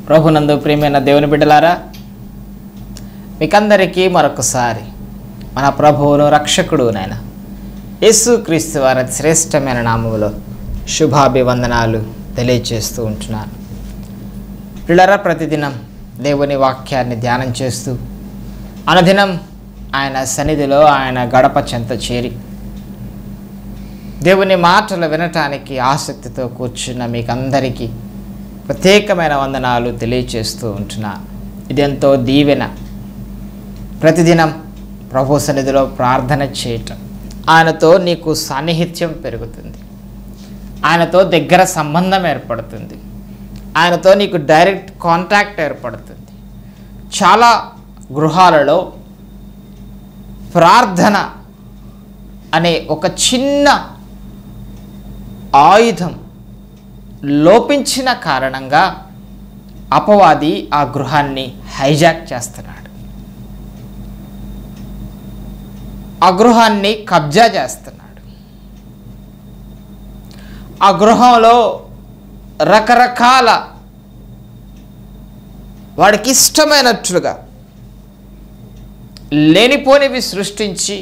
ప్రభునందు ప్రియమైన దేవుని బిడ్డలారా మీకందరికీ మరొకసారి మన ప్రభువును రక్షకుడు నాయన యేసు క్రీస్తు వారి అతి శ్రేష్టమైన నామములో శుభాభివందనాలు తెలియచేస్తూ ఉంటున్నాను పిల్లరా ప్రతిదినం దేవుని వాక్యాన్ని ధ్యానం చేస్తూ అనుదినం ఆయన సన్నిధిలో ఆయన గడప చెంత చేరి దేవుని మాటలు వినటానికి ఆసక్తితో కూర్చున్న మీకందరికీ ప్రత్యేకమైన వందనాలు తెలియచేస్తూ ఉంటున్నాను ఇదెంతో దీవెన ప్రతిదినం ప్రభు సన్నిధిలో ప్రార్థన చేయటం ఆయనతో నీకు సాన్నిహిత్యం పెరుగుతుంది ఆయనతో దగ్గర సంబంధం ఏర్పడుతుంది ఆయనతో నీకు డైరెక్ట్ కాంటాక్ట్ ఏర్పడుతుంది చాలా గృహాలలో ప్రార్థన అనే ఒక చిన్న ఆయుధం లోపించిన కారణంగా అపవాది ఆ గృహాన్ని హైజాక్ చేస్తున్నాడు ఆ గృహాన్ని కబ్జా చేస్తున్నాడు ఆ గృహంలో రకరకాల వాడికి ఇష్టమైనట్లుగా లేనిపోనివి సృష్టించి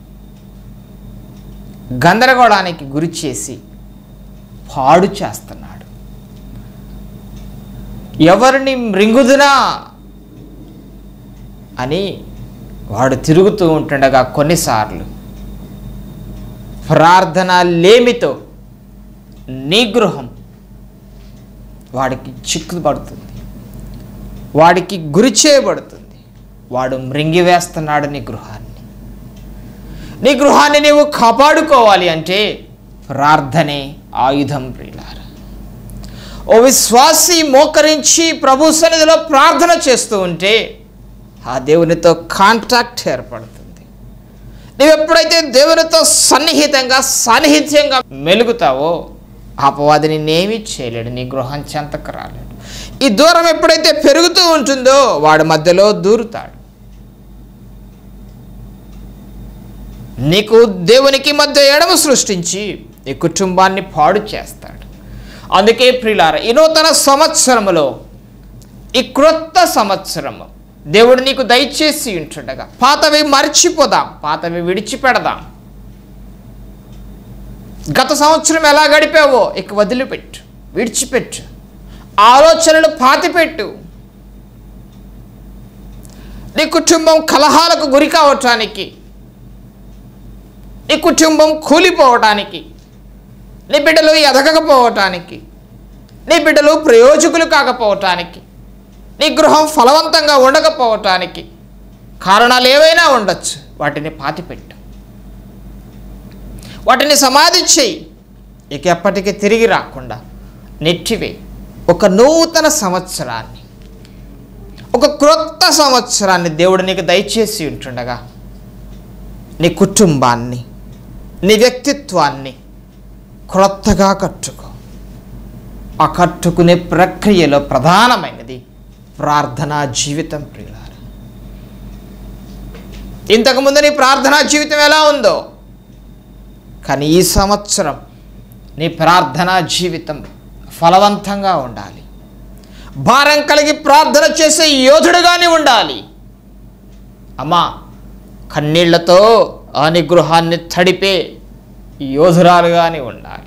గందరగోళానికి గురి చేసి పాడు చేస్తున్నాడు ఎవరిని మృంగుదునా అని వాడు తిరుగుతూ ఉంటుండగా కొన్నిసార్లు ప్రార్థన లేమితో నీ గృహం వాడికి చిక్కుపడుతుంది వాడికి గురి చేయబడుతుంది వాడు మృంగివేస్తున్నాడు నీ గృహాన్ని నీ గృహాన్ని నీవు కాపాడుకోవాలి అంటే ప్రార్థనే ఆయుధం ప్రియులార ఓ విశ్వాసి మోకరించి ప్రభు సన్నిధిలో ప్రార్థన చేస్తూ ఉంటే ఆ దేవునితో కాంటాక్ట్ ఏర్పడుతుంది నువ్వు ఎప్పుడైతే దేవునితో సన్నిహితంగా సాన్నిహిత్యంగా మెలుగుతావో అపవాది నిన్నేమీ చేయలేడు నీ గృహం చెంతకు రాలేడు ఈ దూరం ఎప్పుడైతే పెరుగుతూ ఉంటుందో వాడి మధ్యలో దూరుతాడు నీకు దేవునికి మధ్య ఎడమ సృష్టించి నీ కుటుంబాన్ని పాడు చేస్తాడు అందుకే ప్రిలార ఈ నూతన సంవత్సరములో ఈ క్రొత్త సంవత్సరము దేవుడు నీకు దయచేసి ఉంటుండగా పాతవి మర్చిపోదాం పాతవి విడిచిపెడదాం గత సంవత్సరం ఎలా గడిపావో ఇక వదిలిపెట్టు విడిచిపెట్టు ఆలోచనలు పాతిపెట్టు నీ కుటుంబం కలహాలకు గురి కావటానికి నీ కుటుంబం కూలిపోవటానికి నీ బిడ్డలు ఎదగకపోవటానికి నీ బిడ్డలు ప్రయోజకులు కాకపోవటానికి నీ గృహం ఫలవంతంగా ఉండకపోవటానికి కారణాలు ఏవైనా ఉండొచ్చు వాటిని పాతిపెట్టు వాటిని సమాధి చేయి ఇక ఎప్పటికీ తిరిగి రాకుండా నెట్టివే ఒక నూతన సంవత్సరాన్ని ఒక క్రొత్త సంవత్సరాన్ని దేవుడు నీకు దయచేసి ఉంటుండగా నీ కుటుంబాన్ని నీ వ్యక్తిత్వాన్ని క్రొత్తగా కట్టుకో ఆ కట్టుకునే ప్రక్రియలో ప్రధానమైనది ప్రార్థనా జీవితం ప్రియులారా ఇంతకుముందు నీ ప్రార్థనా జీవితం ఎలా ఉందో కానీ ఈ సంవత్సరం నీ ప్రార్థనా జీవితం ఫలవంతంగా ఉండాలి భారం కలిగి ప్రార్థన చేసే యోధుడుగానే ఉండాలి అమ్మా కన్నీళ్లతో ఆ నిగృహాన్ని తడిపే యోధురాలుగానే ఉండాలి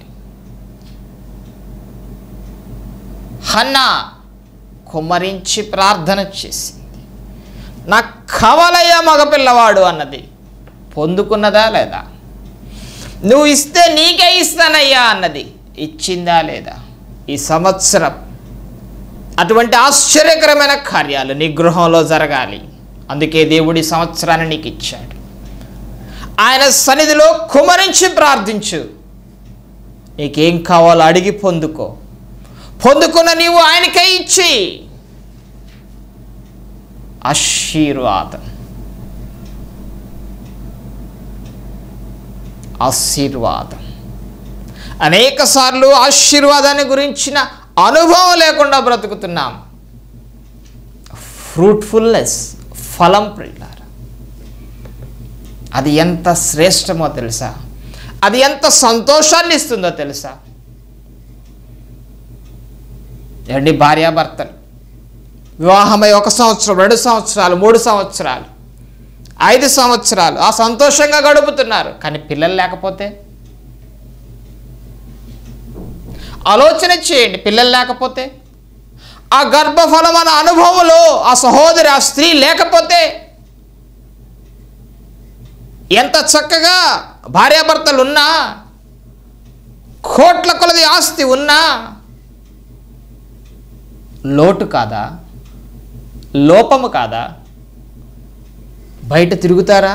హన్నా కుమ్మరించి ప్రార్థన చేసింది నాకు కవలయ్యా మగపిల్లవాడు అన్నది పొందుకున్నదా లేదా నువ్వు ఇస్తే నీకే ఇస్తానయ్యా అన్నది ఇచ్చిందా లేదా ఈ సంవత్సరం అటువంటి ఆశ్చర్యకరమైన కార్యాలు నీ గృహంలో జరగాలి అందుకే దేవుడి సంవత్సరాన్ని నీకు ఇచ్చాడు ఆయన సన్నిధిలో కుమరించి ప్రార్థించు నీకేం కావాలో అడిగి పొందుకో పొందుకున్న నీవు ఆయనకే ఇచ్చి ఆశీర్వాదం ఆశీర్వాదం అనేక సార్లు ఆశీర్వాదాన్ని గురించిన అనుభవం లేకుండా బ్రతుకుతున్నాం ఫ్రూట్ఫుల్నెస్ ఫలం ప్రియులార అది ఎంత శ్రేష్టమో తెలుసా అది ఎంత సంతోషాన్ని ఇస్తుందో తెలుసా ఏమండి భార్యాభర్తలు వివాహమై ఒక సంవత్సరం రెండు సంవత్సరాలు మూడు సంవత్సరాలు ఐదు సంవత్సరాలు ఆ సంతోషంగా గడుపుతున్నారు కానీ పిల్లలు లేకపోతే ఆలోచన చేయండి పిల్లలు లేకపోతే ఆ గర్భఫలం అన్న అనుభవంలో ఆ సహోదరి ఆ స్త్రీ లేకపోతే ఎంత చక్కగా భార్యాభర్తలు ఉన్నా కోట్ల కొలది ఆస్తి ఉన్నా లోటు కాదా లోపము కాదా బయట తిరుగుతారా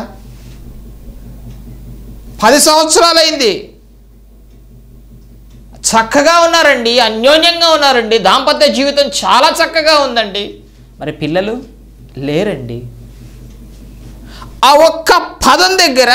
పది సంవత్సరాలైంది చక్కగా ఉన్నారండి అన్యోన్యంగా ఉన్నారండి దాంపత్య జీవితం చాలా చక్కగా ఉందండి మరి పిల్లలు లేరండి ఆ ఒక్క పదం దగ్గర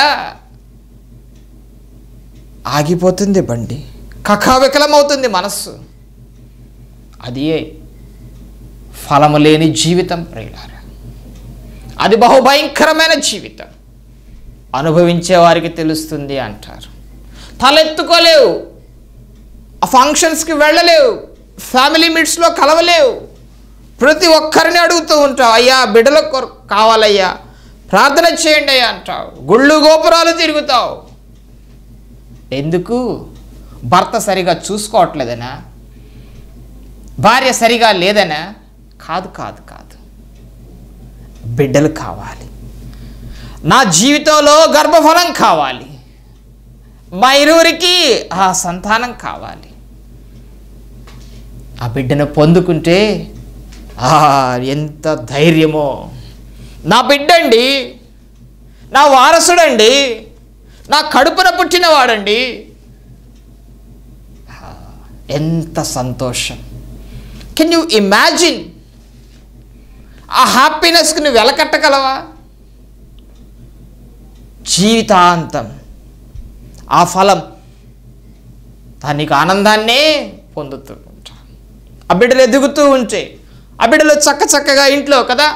ఆగిపోతుంది బండి కకావికలమవుతుంది మనస్సు అది ఫలము లేని జీవితం ప్రియులారా అది బహుభయంకరమైన జీవితం అనుభవించే వారికి తెలుస్తుంది అంటారు తలెత్తుకోలేవు ఆ ఫంక్షన్స్కి వెళ్ళలేవు ఫ్యామిలీ మీట్స్లో కలవలేవు ప్రతి ఒక్కరిని అడుగుతూ ఉంటావు అయ్యా బిడ్డల కొర కావాలయ్యా ప్రార్థన చేయండి అయ్యా అంటావు గుళ్ళు గోపురాలు తిరుగుతావు ఎందుకు భర్త సరిగా చూసుకోవట్లేదనా భార్య సరిగా లేదనా కాదు కాదు కాదు బిడ్డలు కావాలి నా జీవితంలో గర్భఫలం కావాలి మా ఇరువురికి ఆ సంతానం కావాలి ఆ బిడ్డను పొందుకుంటే ఆ ఎంత ధైర్యమో నా బిడ్డండి నా వారసుడండి నా కడుపున పుట్టినవాడండి ఆ, ఎంత సంతోషం కెన్ యూ ఇమాజిన్ ఆ హ్యాపీనెస్కి నువ్వు వెలకట్టగలవా జీవితాంతం ఆ ఫలం దానికి ఆనందాన్నే పొందుతూ ఉంటాం ఆ బిడ్డలు ఎదుగుతూ ఉంటే ఆ బిడ్డలు చక్క చక్కగా ఇంట్లో కదా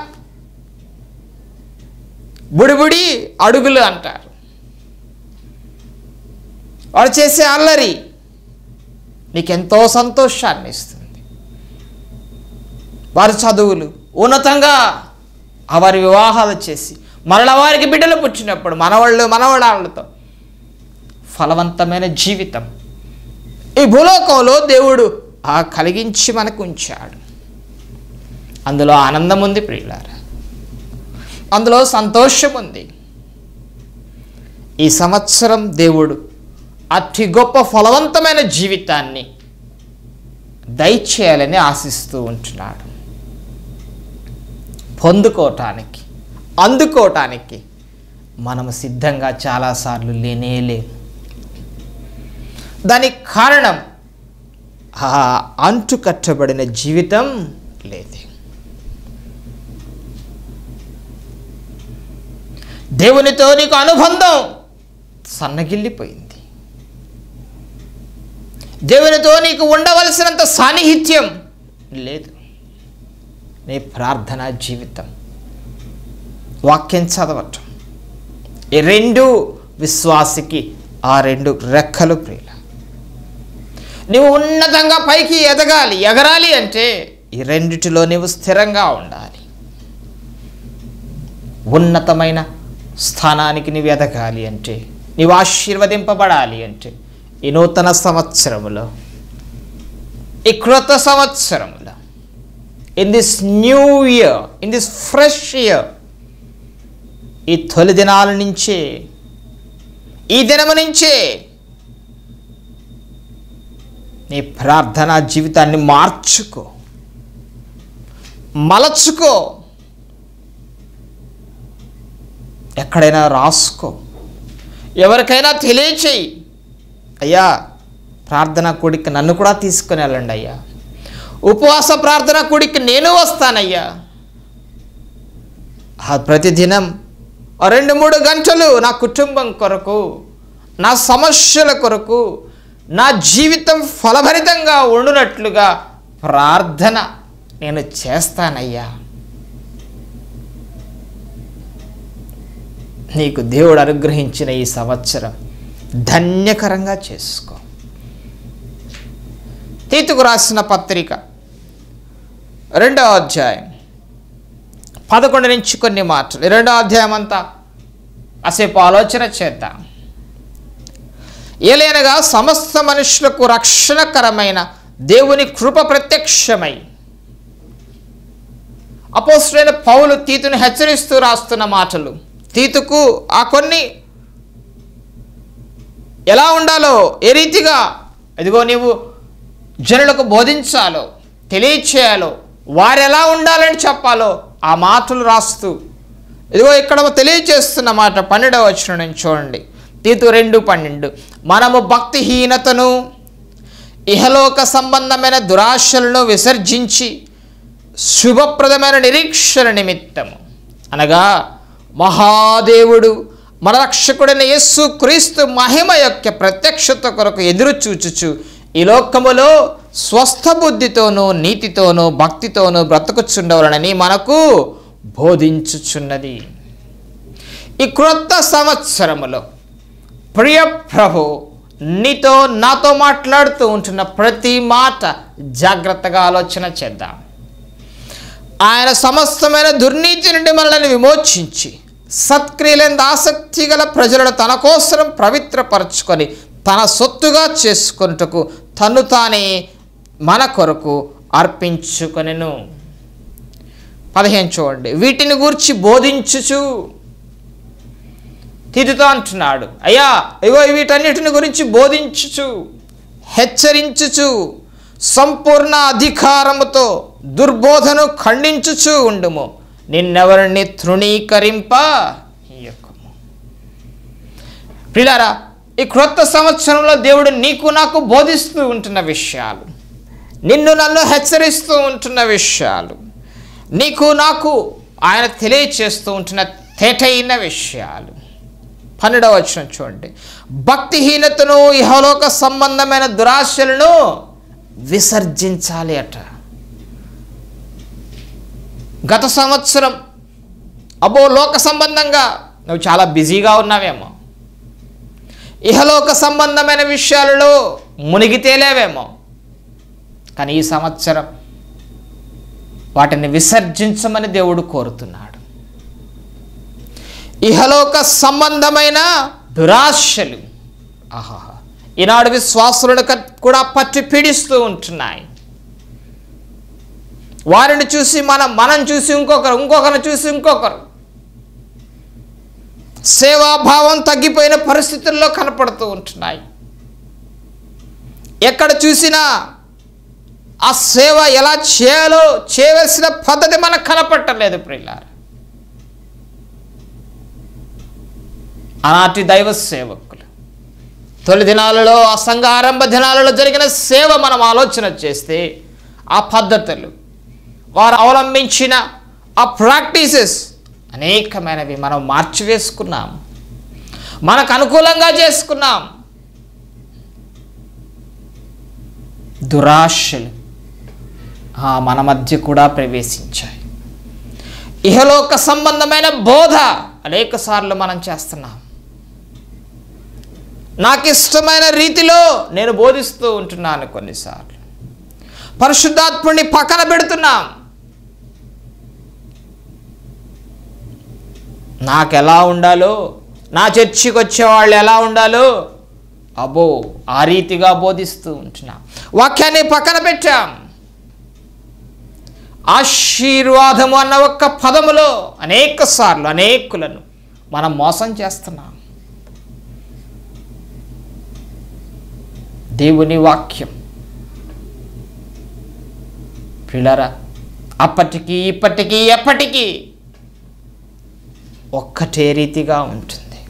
బుడిబుడి అడుగులు అంటారు వాడు చేసే అల్లరి నీకెంతో సంతోషాన్ని ఇస్తుంది వారి చదువులు ఉన్నతంగా ఆ వారి వివాహాలు చేసి మరల వారికి బిడ్డలు పుట్టినప్పుడు మనవాళ్ళు మనవడాళ్ళతో ఫలవంతమైన జీవితం ఈ భూలోకంలో దేవుడు ఆ కలిగించి మనకు ఉంచాడు అందులో ఆనందం ఉంది ప్రియులారా అందులో సంతోషం ఉంది ఈ సంవత్సరం దేవుడు అతి గొప్ప ఫలవంతమైన జీవితాన్ని దయచేయాలని ఆశిస్తూ ఉంటున్నాడు పొందుకోవటానికి అందుకోవటానికి మనము సిద్ధంగా చాలాసార్లు లేనే లేము దానికి కారణం ఆ అంటు కట్టబడిన జీవితం లేదు దేవునితో నీకు అనుబంధం సన్నగిల్లిపోయింది దేవునితో నీకు ఉండవలసినంత సాన్నిహిత్యం లేదు నీ ప్రార్థనా జీవితం వాక్యం చదవటం ఈ రెండు విశ్వాసికి ఆ రెండు రెక్కలు ప్రియుల నువ్వు ఉన్నతంగా పైకి ఎదగాలి ఎగరాలి అంటే ఈ రెండిటిలో నీవు స్థిరంగా ఉండాలి ఉన్నతమైన స్థానానికి నీవు ఎదగాలి అంటే నీవు ఆశీర్వదింపబడాలి అంటే ఈ నూతన సంవత్సరములో ఈ క్రొత్త సంవత్సరములో in this new year in this fresh year ఈ తొలి దినాల నుంచే ఈ దినము నుంచే నీ ప్రార్థనా జీవితాన్ని మార్చుకో మలచుకో ఎక్కడైనా రాసుకో ఎవరికైనా తెలియచేయి అయ్యా ప్రార్థన కూడికి నన్ను కూడా తీసుకుని వెళ్ళండి అయ్యా ఉపవాస ప్రార్థన కూడికి నేను వస్తానయ్యా ఆ ప్రతిదినం ఆ రెండు మూడు గంటలు నా కుటుంబం కొరకు నా సమస్యల కొరకు నా జీవితం ఫలభరితంగా ఉండునట్లుగా ప్రార్థన నేను చేస్తానయ్యా నీకు దేవుడు అనుగ్రహించిన ఈ సంవత్సరం ధన్యకరంగా చేసుకో తీతుకు రాసిన పత్రిక రెండవ అధ్యాయం పదకొండు నుంచి కొన్ని మాటలు రెండో అధ్యాయం అంతా కాసేపు ఆలోచన చేద్దాం ఏలైనగా సమస్త మనుషులకు రక్షణకరమైన దేవుని కృప ప్రత్యక్షమై అపోస్తులైన పౌలు తీతుని హెచ్చరిస్తూ రాస్తున్న మాటలు తీతుకు ఆ కొన్ని ఎలా ఉండాలో ఏ రీతిగా ఇదిగో నీవు జనులకు బోధించాలో తెలియచేయాలో వారు ఎలా ఉండాలని చెప్పాలో ఆ మాటలు రాస్తూ ఇదిగో ఇక్కడ తెలియచేస్తున్న మాట పన్నెండవ వచ్చిన నుంచి చూడండి తీతు రెండు పన్నెండు మనము భక్తిహీనతను ఇహలోక సంబంధమైన దురాశలను విసర్జించి శుభప్రదమైన నిరీక్షణ నిమిత్తము అనగా మహాదేవుడు మన రక్షకుడైన యేసు క్రీస్తు మహిమ యొక్క ప్రత్యక్షత కొరకు ఎదురు చూచుచు ఈ లోకములో స్వస్థ బుద్ధితోనూ నీతితోనూ భక్తితోనూ బ్రతుకుచుండవలనని మనకు బోధించుచున్నది ఈ క్రొత్త సంవత్సరములో ప్రియ ప్రభు నీతో నాతో మాట్లాడుతూ ఉంటున్న ప్రతి మాట జాగ్రత్తగా ఆలోచన చేద్దాం ఆయన సమస్తమైన దుర్నీతి నుండి మనల్ని విమోచించి సత్క్రియలందు ఆసక్తి గల ప్రజలను తన కోసం పవిత్రపరచుకొని తన సొత్తుగా చేసుకొనుటకు తను తానే మన కొరకు అర్పించుకొనెను పదిహేను చూడండి వీటిని గూర్చి బోధించుచు తిరుగుతూ అంటున్నాడు అయ్యా ఇగో వీటన్నిటిని గురించి బోధించుచు హెచ్చరించుచు సంపూర్ణ అధికారముతో దుర్బోధను ఖండించుచు ఉండుము నిన్నెవరిని తృణీకరింప ఇయ్యకుము ప్రిలారా ఈ క్రొత్త సంవత్సరంలో దేవుడు నీకు నాకు బోధిస్తూ ఉంటున్న విషయాలు నిన్ను నన్ను హెచ్చరిస్తూ ఉంటున్న విషయాలు నీకు నాకు ఆయన తెలియచేస్తూ ఉంటున్న తేటైన విషయాలు పన్నెండవ వచనం చూడండి భక్తిహీనతను ఇహలోక సంబంధమైన దురాశలను విసర్జించాలి అట గత సంవత్సరం అబ్బో లోక సంబంధంగా నువ్వు చాలా బిజీగా ఉన్నావేమో ఇహలోక సంబంధమైన విషయాలలో మునిగి తేలేవేమో కానీ ఈ సంవత్సరం వాటిని విసర్జించమని దేవుడు కోరుతున్నాడు ఇహలోక సంబంధమైన దురాశలు ఆహా ఈనాడు విశ్వాసులను క- కూడా పట్టి పీడిస్తూ ఉంటున్నాయి వారిని చూసి మనం మనం చూసి ఇంకొకరు ఇంకొకరిని చూసి ఇంకొకరు సేవాభావం తగ్గిపోయిన పరిస్థితుల్లో కనపడుతూ ఉంటున్నాయి ఎక్కడ చూసినా ఆ సేవ ఎలా చేయాలో చేయవలసిన పద్ధతి మనకు కనపట్టలేదు ప్రియులారా ఆనాటి దైవ సేవకులు తొలి దినాలలో ఆ సంఘ ఆరంభ దినాలలో జరిగిన సేవ మనం ఆలోచన చేస్తే ఆ పద్ధతులు వారు అవలంబించిన ఆ ప్రాక్టీసెస్ అనేకమైనవి మనం మార్చివేసుకున్నాం మనకు అనుకూలంగా చేసుకున్నాం దురాశలు ఆ, మన మధ్య కూడా ప్రవేశించాయి ఇహలోక సంబంధమైన బోధ అనేక సార్లు మనం చేస్తున్నాం నాకు ఇష్టమైన రీతిలో నేను బోధిస్తూ ఉంటున్నాను కొన్నిసార్లు పరిశుద్ధాత్ముడిని పక్కన పెడుతున్నాం నాకు ఎలా ఉండాలో నా చర్చికి వచ్చే వాళ్ళు ఎలా ఉండాలో అబ్బో ఆ రీతిగా బోధిస్తూ ఉంటున్నాం వాక్యాన్ని పక్కన పెట్టాం ఆశీర్వాదము అన్న ఒక్క పదములో అనేక సార్లు అనేకులను మనం మోసం చేస్తున్నాం దేవుని వాక్యం పిల్లరా అప్పటికి ఇప్పటికీ ఎప్పటికీ ఒక్కటే రీతిగా ఉంటుంది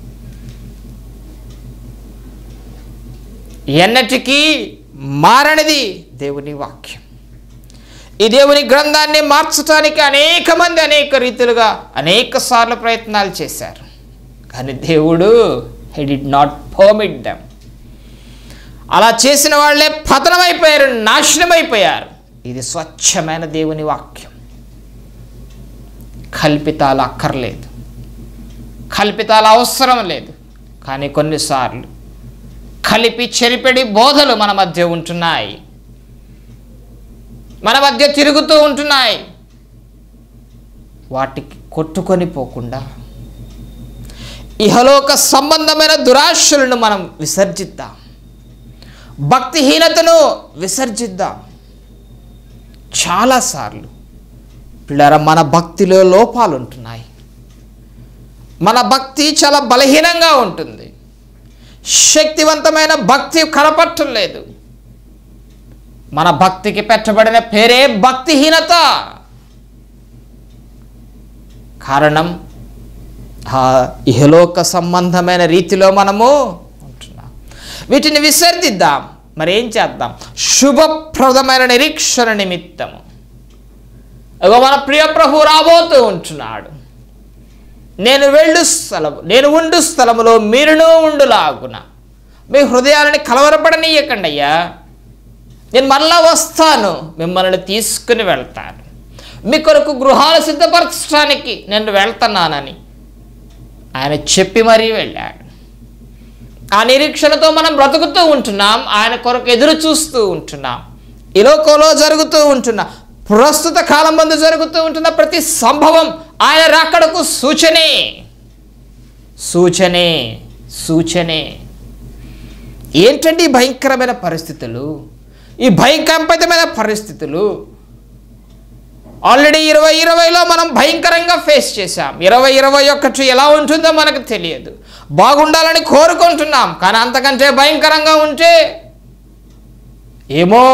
ఎన్నటికీ మారనిది దేవుని వాక్యం ఈ దేవుని గ్రంథాన్ని మార్చడానికి అనేక మంది అనేక రీతులుగా అనేక సార్లు ప్రయత్నాలు చేశారు కానీ దేవుడు he did not permit them అలా చేసిన వాళ్ళే పతనమైపోయారు నాశనమైపోయారు ఇది స్వచ్ఛమైన దేవుని వాక్యం కల్పితాలు అక్కర్లేదు కల్పితాలు అవసరం లేదు కానీ కొన్నిసార్లు కలిపి చెరిపెడి బోధలు మన మధ్య ఉంటున్నాయి మన మధ్య తిరుగుతూ ఉంటున్నాయి వాటికి కొట్టుకొని పోకుండా ఇహలోక సంబంధమైన దురాశలను మనం విసర్జిద్దాం భక్తిహీనతను విసర్జిద్దాం చాలాసార్లు పిల్లర మన భక్తిలో లోపాలు ఉంటున్నాయి మన భక్తి చాలా బలహీనంగా ఉంటుంది శక్తివంతమైన భక్తి కనపట్టం లేదు మన భక్తికి పెట్టబడిన పేరే భక్తిహీనత కారణం ఆ ఇహలోక సంబంధమైన రీతిలో మనము ఉంటున్నాం వీటిని విసర్జిద్దాం మరి ఏం చేద్దాం శుభప్రదమైన నిరీక్షణ నిమిత్తము ఇగో మన ప్రియ ప్రభు రాబోతూ ఉంటున్నాడు నేను వెళ్ళు స్థలము నేను ఉండు స్థలములో మీరును ఉండులాగున మీ హృదయాలని కలవరపడనీయకండి అయ్యా నేను మరలా వస్తాను మిమ్మల్ని తీసుకుని వెళ్తాను మీ కొరకు గృహాలు సిద్ధపరచడానికి నేను వెళ్తున్నానని ఆయన చెప్పి మరీ వెళ్ళాడు ఆ నిరీక్షణతో మనం బ్రతుకుతూ ఉంటున్నాం ఆయన కొరకు ఎదురు చూస్తూ ఉంటున్నాం ఈ లోకంలో జరుగుతూ ఉంటున్న ప్రస్తుత కాలం ముందు జరుగుతూ ఉంటున్న ప్రతి సంభవం ఆయన రాకడకు సూచనే సూచనే సూచనే ఏంటంటే ఈ భయంకరమైన పరిస్థితులు ఈ భయంకరమైన పరిస్థితులు ఆల్రెడీ ఇరవై ఇరవైలో మనం భయంకరంగా ఫేస్ చేశాం ఇరవై ఇరవై ఒకటి ఎలా ఉంటుందో మనకు తెలియదు బాగుండాలని కోరుకుంటున్నాం కానీ అంతకంటే భయంకరంగా ఉంటే ఏమో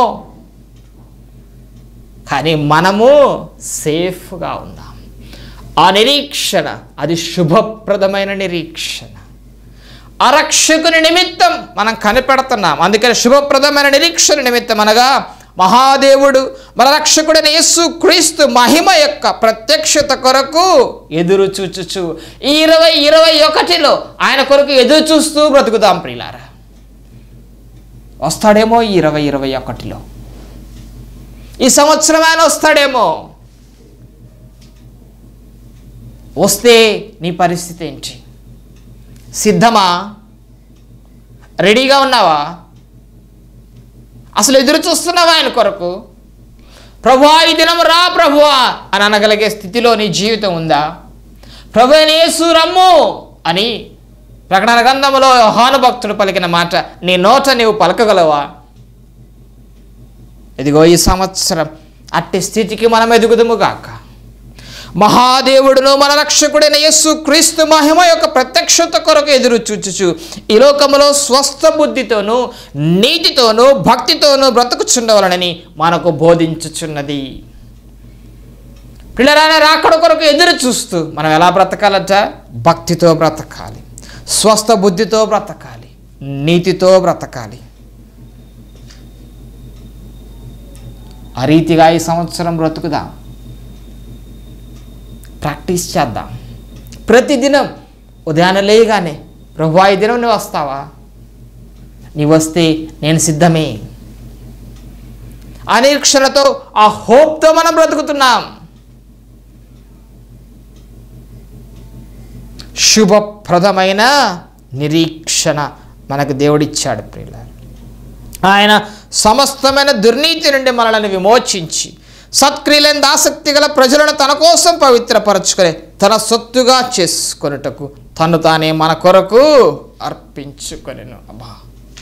కానీ మనము సేఫ్గా ఉన్నాం ఆ నిరీక్షణ అది శుభప్రదమైన నిరీక్షణ ఆ రక్షకుని నిమిత్తం మనం కనిపెడుతున్నాం అందుకని శుభప్రదమైన నిరీక్షణ నిమిత్తం అనగా మహాదేవుడు మన రక్షకుడైన యేసు క్రీస్తు మహిమ యొక్క ప్రత్యక్షత కొరకు ఎదురు చూచుచు ఈ ఇరవై ఇరవై ఒకటిలో ఆయన కొరకు ఎదురు చూస్తూ బ్రతుకుదాం ప్రియులారా వస్తాడేమో ఈ ఇరవై ఇరవై ఒకటిలో ఈ సంవత్సరం ఆయన వస్తాడేమో వస్తే నీ పరిస్థితి ఏంటి సిద్ధమా రెడీగా ఉన్నావా అసలు ఎదురు చూస్తున్నావా ఆయన కొరకు ప్రభువా ఈ దినం రా ప్రభువా అని అనగలిగే స్థితిలో నీ జీవితం ఉందా ప్రభు యేసు రమ్ము అని ప్రకటన గ్రంథంలో హానుభక్తుడు పలికిన మాట నీ నోట నీవు పలకగలవా ఇదిగో ఈ సంవత్సరం అట్టి స్థితికి మనం ఎదుగుదుము గాక మహాదేవుడును మన రక్షకుడైన యేసు క్రీస్తు మహిమ యొక్క ప్రత్యక్షత కొరకు ఎదురు చూచుచు ఈ లోకములో స్వస్థ బుద్ధితోనూ నీతితోనూ భక్తితోనూ బ్రతుకుచుండవలనని మనకు బోధించుచున్నది పిల్లరాన రాకడ కొరకు ఎదురు చూస్తూ మనం ఎలా బ్రతకాలట భక్తితో బ్రతకాలి స్వస్థ బుద్ధితో బ్రతకాలి నీతితో బ్రతకాలి ఆ రీతిగా ఈ సంవత్సరం బ్రతుకుదాం ప్రాక్టీస్ చేద్దాం ప్రతిదినం ఉదయాన్నే లేయగానే ప్రభు ఈ దినం నువ్వు వస్తావా నీవు వస్తే నేను సిద్ధమే ఆ నిరీక్షణతో ఆ హోప్తో మనం బ్రతుకుతున్నాం శుభప్రదమైన నిరీక్షణ మనకు దేవుడిచ్చాడు ప్రియుల ఆయన సమస్తమైన దుర్నీతి నుండి మనల్ని విమోచించి సత్క్రియలందు ఆసక్తి గల ప్రజలను తన కోసం పవిత్రపరచుకొని తన సొత్తుగా చేసుకొనుటకు తను తానే మన కొరకు అర్పించుకొనెను అబ్బా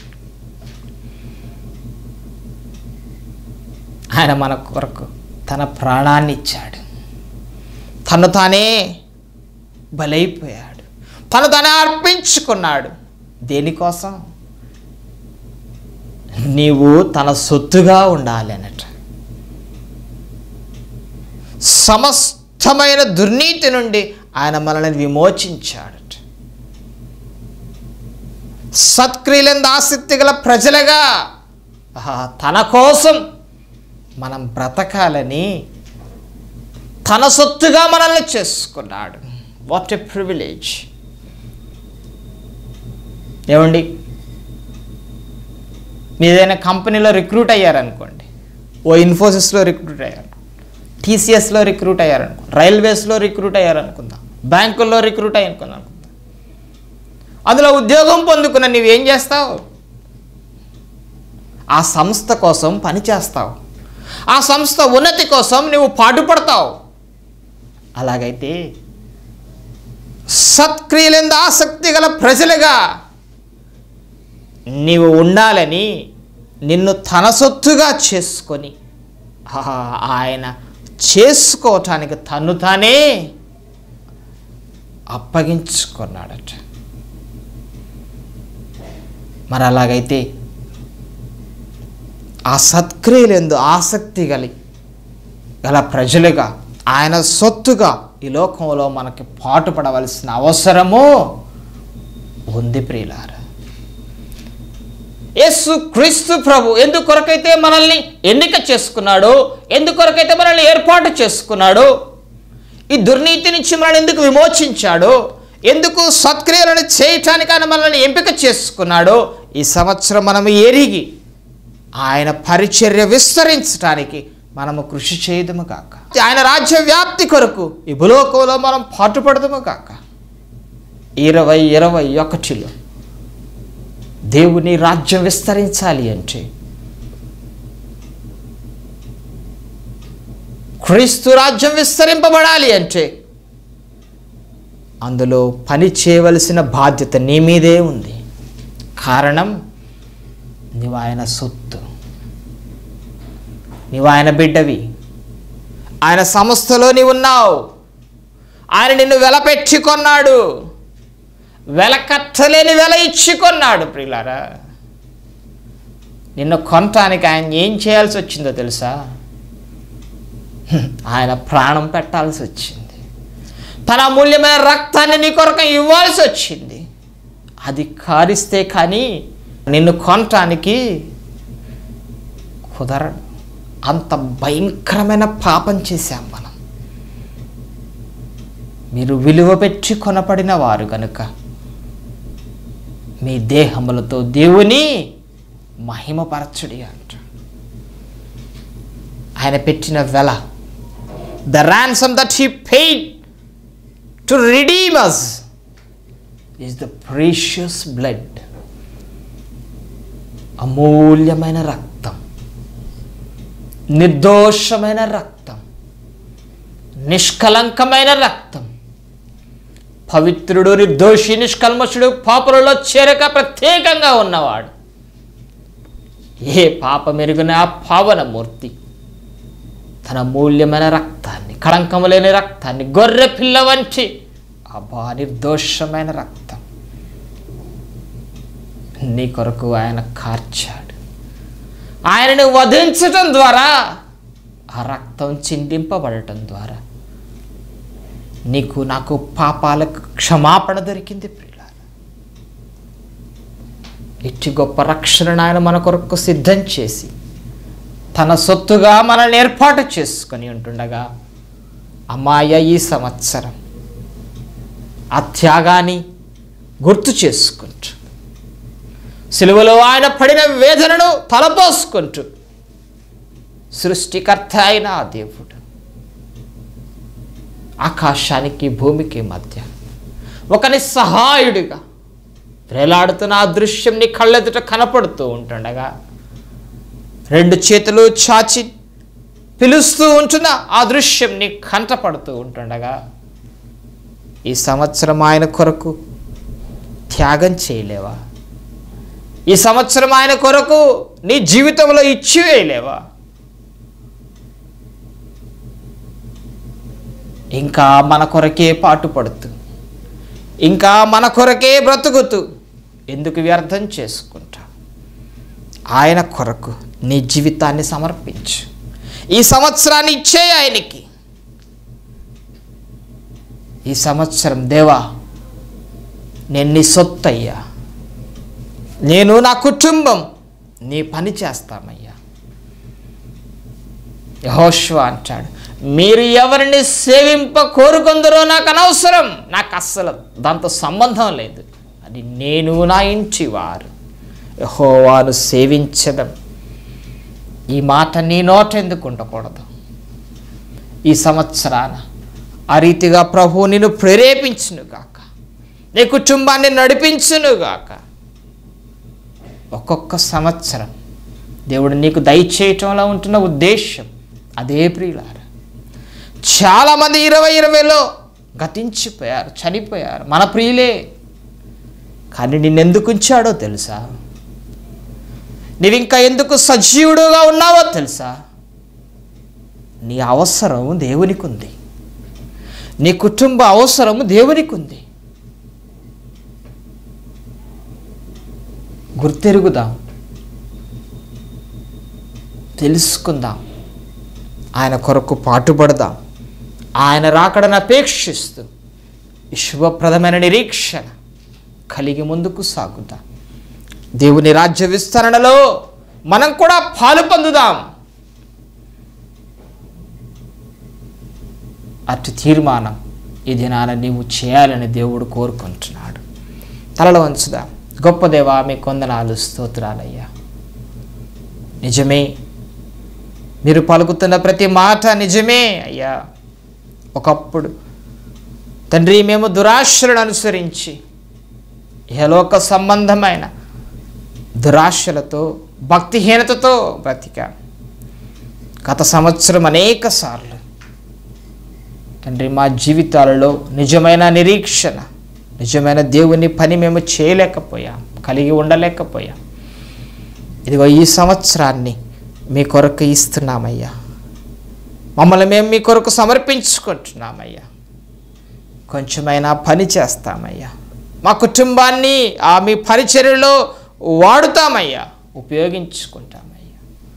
ఆయన మన కొరకు తన ప్రాణాన్ని ఇచ్చాడు తను తానే బలైపోయాడు తను తానే అర్పించుకున్నాడు దేనికోసం నీవు తన సొత్తుగా ఉండాలి అన్నట్టు సమస్తమైన దుర్నీతి నుండి ఆయన మనల్ని విమోచించాడు సత్క్రియలందు ఆసక్తి గల ప్రజలుగా ఆహా, తన కోసం మనం బ్రతకాలని తన సొత్తుగా మనల్ని చేసుకున్నాడు వాట్ ఎ ప్రివిలేజ్ ఏమండి మీ ఏదైనా కంపెనీలో రిక్రూట్ అయ్యారనుకోండి ఓ ఇన్ఫోసిస్లో రిక్రూట్ అయ్యారు టీసీఎస్లో రిక్రూట్ అయ్యారనుకో రైల్వేస్లో రిక్రూట్ అయ్యారనుకుందాం బ్యాంకుల్లో రిక్రూట్ అయ్యారనుకుందాం అనుకుందాం అందులో ఉద్యోగం పొందుకున్న నీవేం చేస్తావు ఆ సంస్థ కోసం పని చేస్తావు ఆ సంస్థ ఉన్నతి కోసం నువ్వు పాటుపడతావు అలాగైతే సత్క్రియలందు ఆసక్తి గల ప్రజలుగా నీవు ఉండాలని నిన్ను తన సొత్తుగా చేసుకొని ఆ, ఆయన చేసుకోవటానికి తను తానే అప్పగించుకున్నాడట మరి అలాగైతే ఆ సత్క్రియలందు ఆసక్తి గలి గల ప్రజలుగా ఆయన సొత్తుగా ఈ లోకంలో మనకి పాటుపడవలసిన అవసరము ఉంది ప్రియులారా యేసు క్రీస్తు ప్రభు ఎందుకొరకైతే మనల్ని ఎన్నిక చేసుకున్నాడో ఎందుకొరకైతే మనల్ని ఏర్పాటు చేసుకున్నాడో ఈ దుర్నీతి నుంచి మనల్ని ఎందుకు విమోచించాడో ఎందుకు సత్క్రియలను చేయటానికి ఆయన మనల్ని ఎంపిక చేసుకున్నాడో ఈ సంవత్సరం మనం ఎరిగి ఆయన పరిచర్య విస్తరించడానికి మనము కృషి చేయదము కాక ఆయన రాజ్య వ్యాప్తి కొరకు ఈ భూలోకంలో మనం పాటుపడదము కాక ఇరవై ఇరవై ఒకటిలో దేవుని రాజ్యం విస్తరించాలి అంటే క్రీస్తు రాజ్యం విస్తరింపబడాలి అంటే అందులో పని చేయవలసిన బాధ్యత నీ మీదే ఉంది కారణం నీవు ఆయన సొత్తు నీవు ఆయన బిడ్డవి ఆయన సంస్థలో నీవు ఉన్నావు ఆయన నిన్ను వెలపెట్టి కొన్నాడు వెల కట్టలేని వెల ఇచ్చి కొన్నాడు ప్రియులారా నిన్ను కొనటానికి ఆయన ఏం చేయాల్సి వచ్చిందో తెలుసా హ్మ్, ఆయన ప్రాణం పెట్టాల్సి వచ్చింది తన అమూల్యమైన రక్తాన్ని నీ కొరకు ఇవ్వాల్సి వచ్చింది అది కారిస్తే కానీ నిన్ను కొనటానికి కుదరడు అంత భయంకరమైన పాపం చేశాం మనం మీరు విలువ పెట్టి కొనపడిన వారు కనుక మీ దేహములతో దేవుని మహిమపరచుడి అంటాడు ఆయన పెట్టిన వెల the ransom that he paid to redeem us is the precious blood అమూల్యమైన రక్తం నిర్దోషమైన రక్తం నిష్కలంకమైన రక్తం పవిత్రుడు నిర్దోషి నిష్కల్మషుడు పాపలలో చేరక ప్రత్యేకంగా ఉన్నవాడు ఏ పాప మెరుగున ఆ పావనమూర్తి తన మూల్యమైన రక్తాన్ని కళంకము లేని రక్తాన్ని గొర్రె పిల్ల వంటి అబ్బా నిర్దోషమైన రక్తం నీ కొరకు ఆయన కార్చాడు ఆయనను వధించటం ద్వారా ఆ రక్తం చిందింపబడటం ద్వారా నీకు నాకు పాపాలకు క్షమాపణ దొరికింది ప్రియుల ఇట్టి గొప్ప రక్షణను ఆయన మన కొరకు సిద్ధం చేసి తన సొత్తుగా మనల్ని ఏర్పాటు చేసుకొని ఉంటుండగా అమ్మాయ ఈ సంవత్సరం ఆ త్యాగాన్ని గుర్తు చేసుకుంటూ సిలువలో ఆయన పడిన వేదనను తలపోసుకుంటూ సృష్టికర్త అయిన ఆ దేవుడు ఆకాశానికి భూమికి మధ్య ఒక నిస్సహాయుడిగా వేలాడుతున్న ఆ దృశ్యం నీ కళ్ళెదుట కనపడుతూ ఉంటుండగా రెండు చేతులు చాచి పిలుస్తూ ఉంటున్న ఆ దృశ్యం నీ కంటపడుతూ ఉంటుండగా ఈ సంవత్సరం ఆయన కొరకు త్యాగం చేయలేవా ఈ సంవత్సరం ఆయన కొరకు నీ జీవితంలో ఇచ్చివేయలేవా ఇంకా మన కొరకే పాటుపడుతూ ఇంకా మన కొరకే బ్రతుకుతూ ఎందుకు వ్యర్థం చేసుకుంటా ఆయన కొరకు నీ జీవితాన్ని సమర్పించు ఈ సంవత్సరాన్ని ఇచ్చే ఆయనకి ఈ సంవత్సరం దేవా నేను నీ సొత్తయ్యా నేను నా కుటుంబం నీ పని చేస్తామయ్యా యహోష్వా అంటాడు మీరు ఎవరిని సేవింప కోరుకుందరో నాకు అనవసరం నాకు అస్సలు దాంతో సంబంధం లేదు అది నేను నా ఇంటి వారు యహోవాను సేవించడం ఈ మాట నీ నోట ఎందుకు ఉండకూడదు ఈ సంవత్సరాన ఆ రీతిగా ప్రభువు నిన్ను ప్రేరేపించును గాక నీ కుటుంబాన్ని నడిపించును గాక ఒక్కొక్క సంవత్సరం దేవుడు నీకు దయచేయటంలో ఉంటున్న ఉద్దేశం అదే ప్రియులార చాలామంది ఇరవై ఇరవైలో గతించిపోయారు చనిపోయారు మన ప్రియులే కానీ నిన్నెందుకు ఉంచాడో తెలుసా నీవు ఇంకా ఎందుకు సజీవుడుగా ఉన్నావో తెలుసా నీ అవసరం దేవునికి ఉంది నీ కుటుంబ అవసరము దేవునికి ఉంది గుర్తెరుగుదాం తెలుసుకుందాం ఆయన కొరకు పాటుపడదాం ఆయన రాకడను అపేక్షిస్తూ ఈ శుభప్రదమైన నిరీక్షణ కలిగి ముందుకు సాగుదాం దేవుని రాజ్య విస్తరణలో మనం కూడా పాలు పొందుదాం అటు తీర్మానం ఈ దినాన నీవు చేయాలని దేవుడు కోరుకుంటున్నాడు తలలో వంచుదా గొప్ప దేవా మీ కొందనాలు స్తోత్రాలయ్యా నిజమే మీరు పలుకుతున్న ప్రతి మాట నిజమే అయ్యా ఒకప్పుడు తండ్రి మేము దురాశలను అనుసరించి ఇహలోక సంబంధమైన దురాశలతో భక్తిహీనతతో బ్రతికా గత సంవత్సరం అనేక సార్లు తండ్రి మా జీవితాలలో నిజమైన నిరీక్షణ నిజమైన దేవుని పని మేము చేయలేకపోయాం కలిగి ఉండలేకపోయాం ఇదిగో ఈ సంవత్సరాన్ని మీ కొరకు ఇస్తున్నామయ్యా మమ్మల్ని మేము మీ కొరకు సమర్పించుకుంటున్నామయ్యా కొంచెమైనా పని చేస్తామయ్యా మా కుటుంబాన్ని ఆ మీ పరిచర్యలో వాడుతామయ్యా ఉపయోగించుకుంటామయ్యా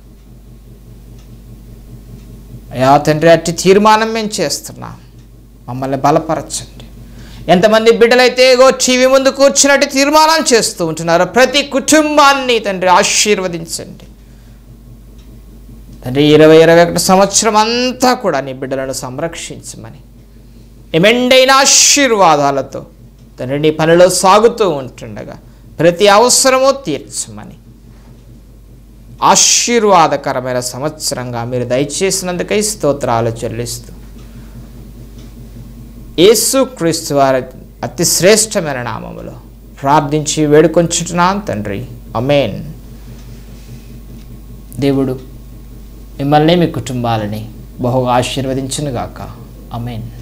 అయ్యా తండ్రి అట్టి తీర్మానం మేము చేస్తున్నాం మమ్మల్ని బలపరచండి ఎంతమంది బిడ్డలైతే ఏగో టీవీ ముందు కూర్చున్నట్టు తీర్మానం చేస్తూ ఉంటున్నారో ప్రతి కుటుంబాన్ని తండ్రి ఆశీర్వదించండి తండ్రి ఇరవై ఇరవై ఒకటి సంవత్సరం అంతా కూడా నీ బిడ్డలను సంరక్షించమని ఎమెండైన ఆశీర్వాదాలతో తండ్రి నీ పనిలో సాగుతూ ఉంటుండగా ప్రతి అవసరము తీర్చమని ఆశీర్వాదకరమైన సంవత్సరంగా మీరు దయచేసినందుకై స్తోత్రాలు చెల్లిస్తూ యేసు క్రీస్తు వారి అతి శ్రేష్టమైన నామములో ప్రార్థించి వేడుకొంచుతున్నాను తండ్రి అమేన్ దేవుడు మిమ్మల్ని మీ కుటుంబాలని బహుగా ఆశీర్వదించునుగాక అమేన్